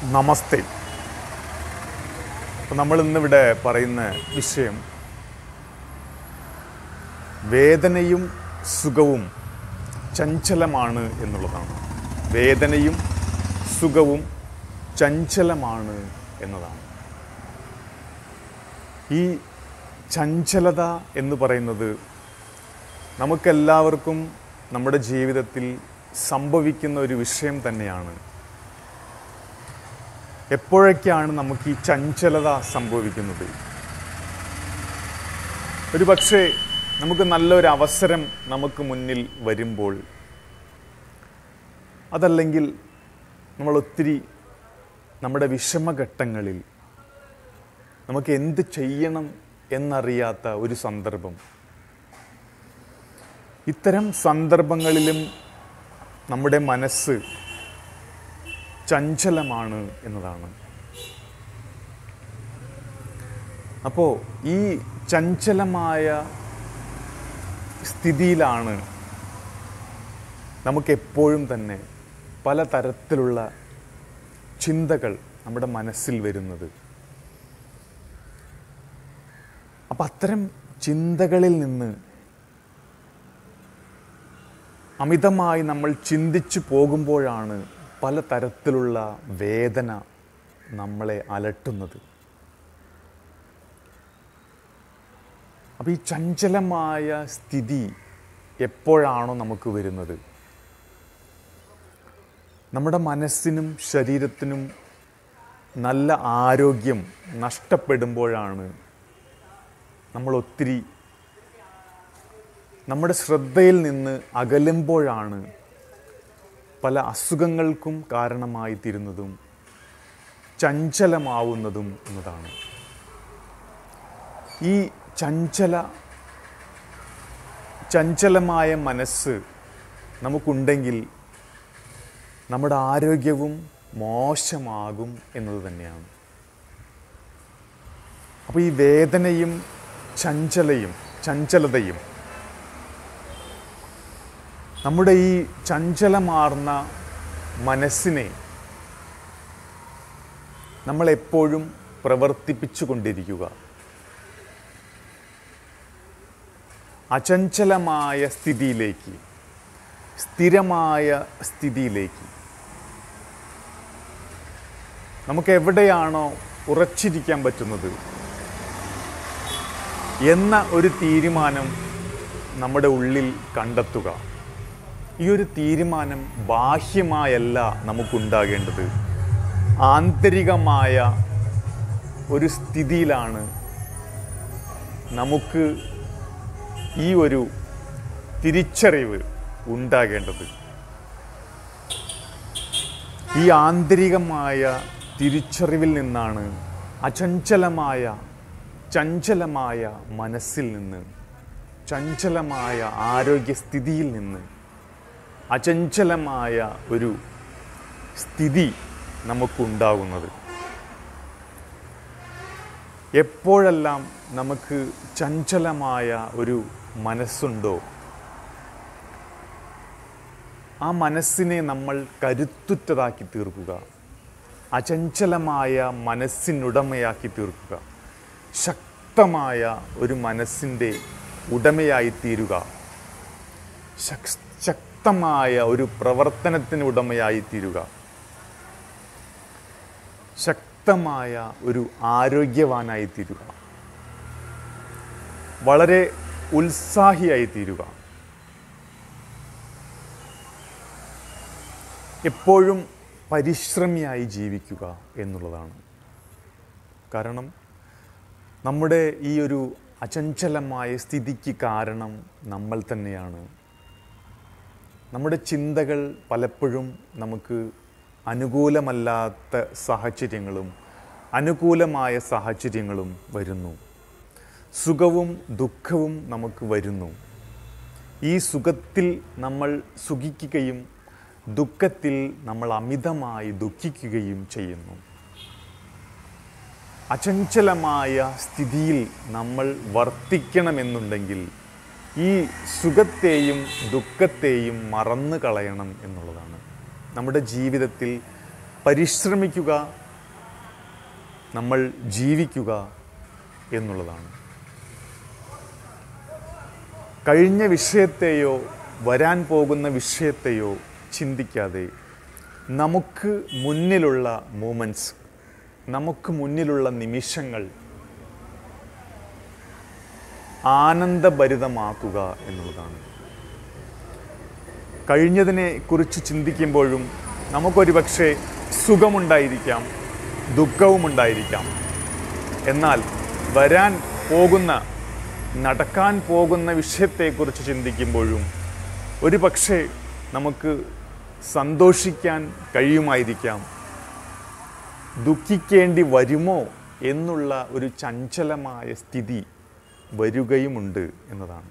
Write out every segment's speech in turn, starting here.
നമസ്തേ അപ്പം നമ്മൾ ഇന്നിവിടെ പറയുന്ന വിഷയം വേദനയും സുഖവും ചഞ്ചലമാണ് എന്നുള്ളതാണ് വേദനയും സുഖവും ചഞ്ചലമാണ് എന്നതാണ് ഈ ചഞ്ചലത എന്ന് പറയുന്നത് നമുക്കെല്ലാവർക്കും നമ്മുടെ ജീവിതത്തിൽ സംഭവിക്കുന്ന ഒരു വിഷയം തന്നെയാണ് എപ്പോഴൊക്കെയാണ് നമുക്ക് ഈ ചഞ്ചലത സംഭവിക്കുന്നത് ഒരു പക്ഷേ നമുക്ക് നല്ലൊരു അവസരം നമുക്ക് മുന്നിൽ വരുമ്പോൾ അതല്ലെങ്കിൽ നമ്മൾ ഒത്തിരി നമ്മുടെ വിഷമഘട്ടങ്ങളിൽ നമുക്ക് എന്ത് ചെയ്യണം എന്നറിയാത്ത ഒരു സന്ദർഭം ഇത്തരം സന്ദർഭങ്ങളിലും നമ്മുടെ മനസ്സ് ചഞ്ചലമാണ് എന്നതാണ് അപ്പോൾ ഈ ചഞ്ചലമായ സ്ഥിതിയിലാണ് നമുക്ക് എപ്പോഴും തന്നെ പലതരത്തിലുള്ള ചിന്തകൾ നമ്മുടെ മനസ്സിൽ വരുന്നത് അപ്പം അത്തരം ചിന്തകളിൽ നിന്ന് അമിതമായി നമ്മൾ ചിന്തിച്ചു പോകുമ്പോഴാണ് പലതരത്തിലുള്ള വേദന നമ്മളെ അലട്ടുന്നത് അപ്പോൾ ഈ ചഞ്ചലമായ സ്ഥിതി എപ്പോഴാണോ നമുക്ക് വരുന്നത് നമ്മുടെ മനസ്സിനും ശരീരത്തിനും നല്ല ആരോഗ്യം നഷ്ടപ്പെടുമ്പോഴാണ് നമ്മൾ ഒത്തിരി നമ്മുടെ ശ്രദ്ധയിൽ നിന്ന് അകലുമ്പോഴാണ് പല അസുഖങ്ങൾക്കും കാരണമായി തീരുന്നതും ചഞ്ചലമാവുന്നതും എന്നതാണ് ഈ ചഞ്ചല ചഞ്ചലമായ മനസ്സ് നമുക്കുണ്ടെങ്കിൽ നമ്മുടെ ആരോഗ്യവും മോശമാകും എന്നത് തന്നെയാണ് അപ്പോൾ ഈ വേദനയും ചഞ്ചലയും ചഞ്ചലതയും നമ്മുടെ ഈ ചഞ്ചലമാർന്ന മനസ്സിനെ നമ്മൾ എപ്പോഴും പ്രവർത്തിപ്പിച്ചു കൊണ്ടിരിക്കുക അചഞ്ചലമായ സ്ഥിതിയിലേക്ക് സ്ഥിരമായ സ്ഥിതിയിലേക്ക് നമുക്ക് എവിടെയാണോ ഉറച്ചിരിക്കാൻ പറ്റുന്നത് എന്ന ഒരു തീരുമാനം നമ്മുടെ ഉള്ളിൽ കണ്ടെത്തുക ഈ ഒരു തീരുമാനം ബാഹ്യമായല്ല നമുക്കുണ്ടാകേണ്ടത് ആന്തരികമായ ഒരു സ്ഥിതിയിലാണ് നമുക്ക് ഈ ഒരു തിരിച്ചറിവ് ഉണ്ടാകേണ്ടത് ഈ ആന്തരികമായ തിരിച്ചറിവിൽ നിന്നാണ് അചഞ്ചലമായ ചഞ്ചലമായ മനസ്സിൽ നിന്ന് ചഞ്ചലമായ ആരോഗ്യസ്ഥിതിയിൽ നിന്ന് അചഞ്ചലമായ ഒരു സ്ഥിതി നമുക്കുണ്ടാകുന്നത് എപ്പോഴെല്ലാം നമുക്ക് ചഞ്ചലമായ ഒരു മനസ്സുണ്ടോ ആ മനസ്സിനെ നമ്മൾ കരുത്തുറ്റതാക്കി തീർക്കുക അചഞ്ചലമായ മനസ്സിനുടമയാക്കി തീർക്കുക ശക്തമായ ഒരു മനസ്സിൻ്റെ ഉടമയായി തീരുക ശക്- ശക്തമായ ഒരു പ്രവർത്തനത്തിന് ഉടമയായി തീരുക ശക്തമായ ഒരു ആരോഗ്യവാനായി തീരുക വളരെ ഉത്സാഹിയായി തീരുക എപ്പോഴും പരിശ്രമിയായി ജീവിക്കുക എന്നുള്ളതാണ് കാരണം നമ്മുടെ ഈ ഒരു അചഞ്ചലമായ സ്ഥിതിക്ക് കാരണം നമ്മൾ തന്നെയാണ് നമ്മുടെ ചിന്തകൾ പലപ്പോഴും നമുക്ക് അനുകൂലമല്ലാത്ത സാഹചര്യങ്ങളും അനുകൂലമായ സാഹചര്യങ്ങളും വരുന്നു സുഖവും ദുഃഖവും നമുക്ക് വരുന്നു ഈ സുഖത്തിൽ നമ്മൾ സുഖിക്കുകയും ദുഃഖത്തിൽ നമ്മൾ അമിതമായി ദുഃഖിക്കുകയും ചെയ്യുന്നു അചഞ്ചലമായ സ്ഥിതിയിൽ നമ്മൾ വർത്തിക്കണമെന്നുണ്ടെങ്കിൽ ഈ സുഖത്തെയും ദുഃഖത്തെയും മറന്നു കളയണം എന്നുള്ളതാണ് നമ്മുടെ ജീവിതത്തിൽ പരിശ്രമിക്കുക നമ്മൾ ജീവിക്കുക എന്നുള്ളതാണ് കഴിഞ്ഞ വിഷയത്തെയോ വരാൻ പോകുന്ന വിഷയത്തെയോ ചിന്തിക്കാതെ നമുക്ക് മുന്നിലുള്ള മൂമെൻറ്റ്സ് നമുക്ക് മുന്നിലുള്ള നിമിഷങ്ങൾ ആനന്ദഭരിതമാക്കുക എന്നുള്ളതാണ് കഴിഞ്ഞതിനെ കുറിച്ച് ചിന്തിക്കുമ്പോഴും നമുക്കൊരു പക്ഷേ സുഖമുണ്ടായിരിക്കാം ദുഃഖവുമുണ്ടായിരിക്കാം എന്നാൽ വരാൻ പോകുന്ന നടക്കാൻ പോകുന്ന വിഷയത്തെക്കുറിച്ച് ചിന്തിക്കുമ്പോഴും ഒരു പക്ഷേ നമുക്ക് സന്തോഷിക്കാൻ കഴിയുമായിരിക്കാം ദുഃഖിക്കേണ്ടി വരുമോ എന്നുള്ള ഒരു ചഞ്ചലമായ സ്ഥിതി വരികയുമുണ്ട് എന്നതാണ്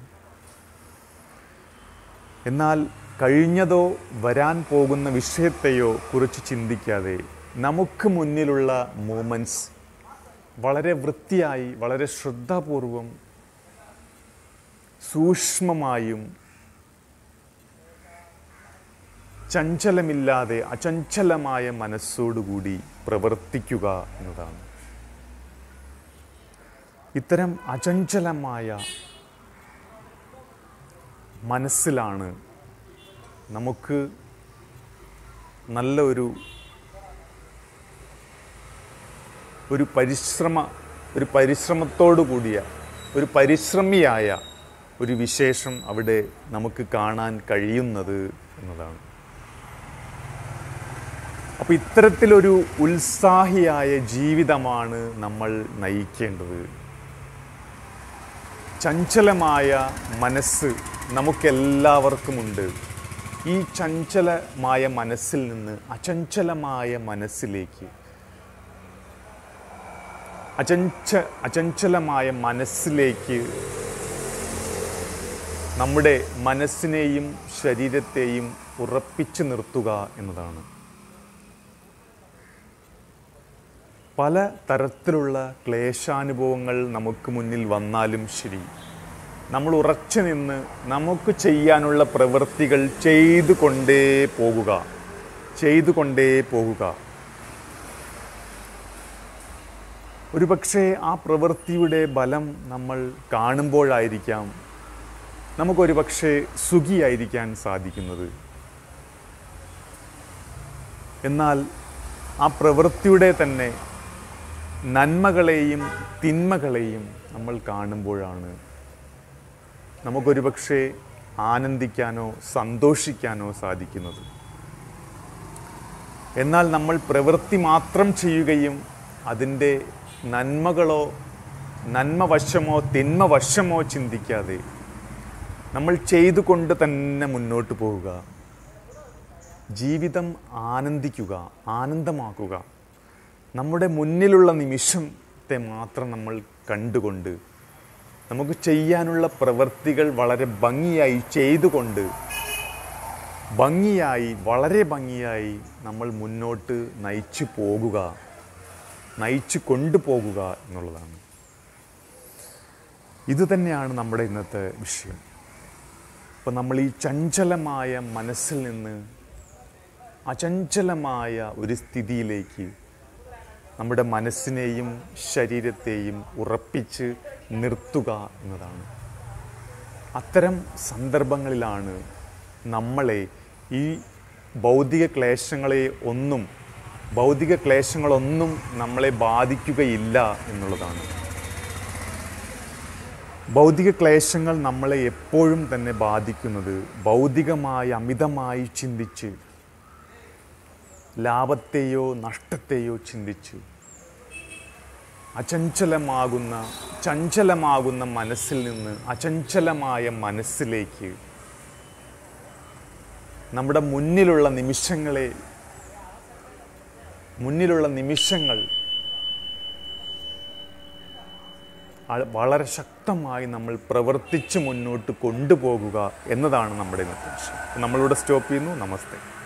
എന്നാൽ കഴിഞ്ഞതോ വരാൻ പോകുന്ന വിഷയത്തെയോ കുറിച്ച് ചിന്തിക്കാതെ നമുക്ക് മുന്നിലുള്ള മൂമെൻറ്റ്സ് വളരെ വൃത്തിയായി വളരെ ശ്രദ്ധാപൂർവം സൂക്ഷ്മമായും ചഞ്ചലമില്ലാതെ അചഞ്ചലമായ മനസ്സോടുകൂടി പ്രവർത്തിക്കുക എന്നതാണ് ഇത്തരം അചഞ്ചലമായ മനസ്സിലാണ് നമുക്ക് നല്ല ഒരു ഒരു പരിശ്രമ ഒരു പരിശ്രമത്തോടു കൂടിയ ഒരു പരിശ്രമിയായ ഒരു വിശേഷം അവിടെ നമുക്ക് കാണാൻ കഴിയുന്നത് എന്നതാണ് അപ്പോൾ ഇത്തരത്തിലൊരു ഉത്സാഹിയായ ജീവിതമാണ് നമ്മൾ നയിക്കേണ്ടത് ചഞ്ചലമായ മനസ്സ് നമുക്കെല്ലാവർക്കുമുണ്ട് ഈ ചഞ്ചലമായ മനസ്സിൽ നിന്ന് അചഞ്ചലമായ മനസ്സിലേക്ക് അചഞ്ച അചഞ്ചലമായ മനസ്സിലേക്ക് നമ്മുടെ മനസ്സിനെയും ശരീരത്തെയും ഉറപ്പിച്ചു നിർത്തുക എന്നതാണ് പല തരത്തിലുള്ള ക്ലേശാനുഭവങ്ങൾ നമുക്ക് മുന്നിൽ വന്നാലും ശരി നമ്മൾ ഉറച്ചു നിന്ന് നമുക്ക് ചെയ്യാനുള്ള പ്രവൃത്തികൾ ചെയ്തു കൊണ്ടേ പോകുക ചെയ്തുകൊണ്ടേ പോകുക ഒരുപക്ഷെ ആ പ്രവൃത്തിയുടെ ബലം നമ്മൾ കാണുമ്പോഴായിരിക്കാം നമുക്കൊരു പക്ഷേ സുഖിയായിരിക്കാൻ സാധിക്കുന്നത് എന്നാൽ ആ പ്രവൃത്തിയുടെ തന്നെ നന്മകളെയും തിന്മകളെയും നമ്മൾ കാണുമ്പോഴാണ് നമുക്കൊരു പക്ഷേ ആനന്ദിക്കാനോ സന്തോഷിക്കാനോ സാധിക്കുന്നത് എന്നാൽ നമ്മൾ പ്രവൃത്തി മാത്രം ചെയ്യുകയും അതിൻ്റെ നന്മകളോ നന്മ വശമോ തിന്മ വശമോ ചിന്തിക്കാതെ നമ്മൾ ചെയ്തുകൊണ്ട് തന്നെ മുന്നോട്ട് പോവുക ജീവിതം ആനന്ദിക്കുക ആനന്ദമാക്കുക നമ്മുടെ മുന്നിലുള്ള നിമിഷത്തെ മാത്രം നമ്മൾ കണ്ടുകൊണ്ട് നമുക്ക് ചെയ്യാനുള്ള പ്രവൃത്തികൾ വളരെ ഭംഗിയായി ചെയ്തുകൊണ്ട് ഭംഗിയായി വളരെ ഭംഗിയായി നമ്മൾ മുന്നോട്ട് നയിച്ചു പോകുക നയിച്ചു കൊണ്ടുപോകുക എന്നുള്ളതാണ് ഇത് തന്നെയാണ് നമ്മുടെ ഇന്നത്തെ വിഷയം അപ്പോൾ നമ്മൾ ഈ ചഞ്ചലമായ മനസ്സിൽ നിന്ന് അചഞ്ചലമായ ഒരു സ്ഥിതിയിലേക്ക് നമ്മുടെ മനസ്സിനെയും ശരീരത്തെയും ഉറപ്പിച്ച് നിർത്തുക എന്നതാണ് അത്തരം സന്ദർഭങ്ങളിലാണ് നമ്മളെ ഈ ഭൗതിക ക്ലേശങ്ങളെ ഒന്നും ഭൗതിക ക്ലേശങ്ങളൊന്നും നമ്മളെ ബാധിക്കുകയില്ല എന്നുള്ളതാണ് ഭൗതിക ക്ലേശങ്ങൾ നമ്മളെ എപ്പോഴും തന്നെ ബാധിക്കുന്നത് ഭൗതികമായി അമിതമായി ചിന്തിച്ച് ലാഭത്തെയോ നഷ്ടത്തെയോ ചിന്തിച്ച് അചഞ്ചലമാകുന്ന ചഞ്ചലമാകുന്ന മനസ്സിൽ നിന്ന് അചഞ്ചലമായ മനസ്സിലേക്ക് നമ്മുടെ മുന്നിലുള്ള നിമിഷങ്ങളെ മുന്നിലുള്ള നിമിഷങ്ങൾ അ- വളരെ ശക്തമായി നമ്മൾ പ്രവർത്തിച്ച് മുന്നോട്ട് കൊണ്ടുപോകുക എന്നതാണ് നമ്മുടെ ഇന്നത്തെ വിഷയം നമ്മളിവിടെ സ്റ്റോപ്പ് ചെയ്യുന്നു നമസ്തേ